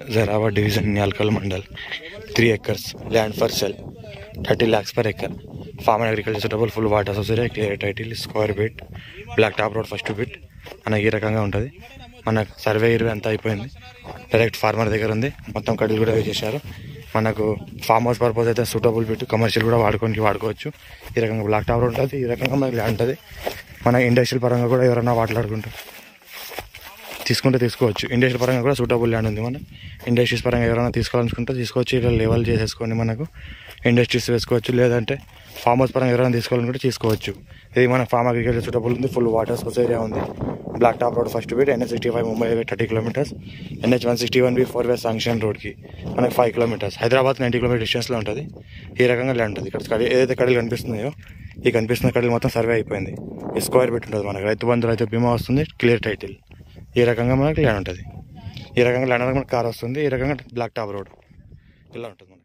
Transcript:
జరావా division Nyalkal mandal three acres land for sale thirty lakhs per acre farm and agriculture suitable full water society clear title square bit black top road first bit మనకి ఈ రకంగా ఉంటుంది మన survey ఇరవై అంతా అయిపోయింది direct farmer దగ్గర ఉంది మొత్తం కడిలు కూడా వేసేసారు మనకు ఫామ్ హౌస్ పర్పస్ అయితే సూటబుల్ బిట్ కమర్షియల్ కూడా వాడుకోనికి వాడుకోవచ్చు ఈ రకంగా బ్లాక్ టాప్ రోడ్ ఉంటుంది ఈ రకంగా మనకి ల్యాండ్ ఉంటుంది మన ఇండస్ట్రియల్ పరంగా కూడా ఎవరైనా మాట్లాడుకుంటారు తీసుకుంటే తీసుకోవచ్చు ఇండస్ట్రీ పరంగా కూడా సూటబుల్ ల్యాండ్ ఉంది మన ఇండస్ట్రీస్ పరంగా ఎవరైనా తీసుకోవాలనుకుంటే తీసుకోవచ్చు ఇలా లెవెల్ చేసేసుకొని మనకు ఇండస్ట్రీస్ వేసుకోవచ్చు లేదంటే ఫామ్ హౌస్ పరంగా ఎవరైనా తీసుకోవాలనుకుంటే తీసుకోవచ్చు ఇది మన ఫామ్ అగ్రికల్చర్ సూటబుల్ ఉంది ఫుల్ వాటర్ సోర్స్ ఏరియా ఉంది black top road first bit NH sixty five Mumbai highway thirty kilometres NH one sixty one B four way sanction రోడ్కి మనకి five kilometres Hyderabad ninety kilometre డిస్టెన్స్లో ఉంటుంది ఈ రకంగా ల్యాండ్ ఉంటుంది ఇక్కడ కడి ఏదైతే కడలు కనిపిస్తున్నాయో ఈ కనిపిస్తున్న కడలు మొత్తం సర్వే అయిపోయింది ఈ స్క్వేర్ బిట్ ఉంటుంది మనకి రైతు బంధు రైతు బీమా వస్తుంది క్లియర్ టైటిల్ ఈ రకంగా మనకి ల్యాండ్ ఉంటుంది ఈ రకంగా ల్యాండ్ మనకి కార్ వస్తుంది ఈ రకంగా బ్లాక్ టాప్ రోడ్ ఇలా ఉంటుంది మనకి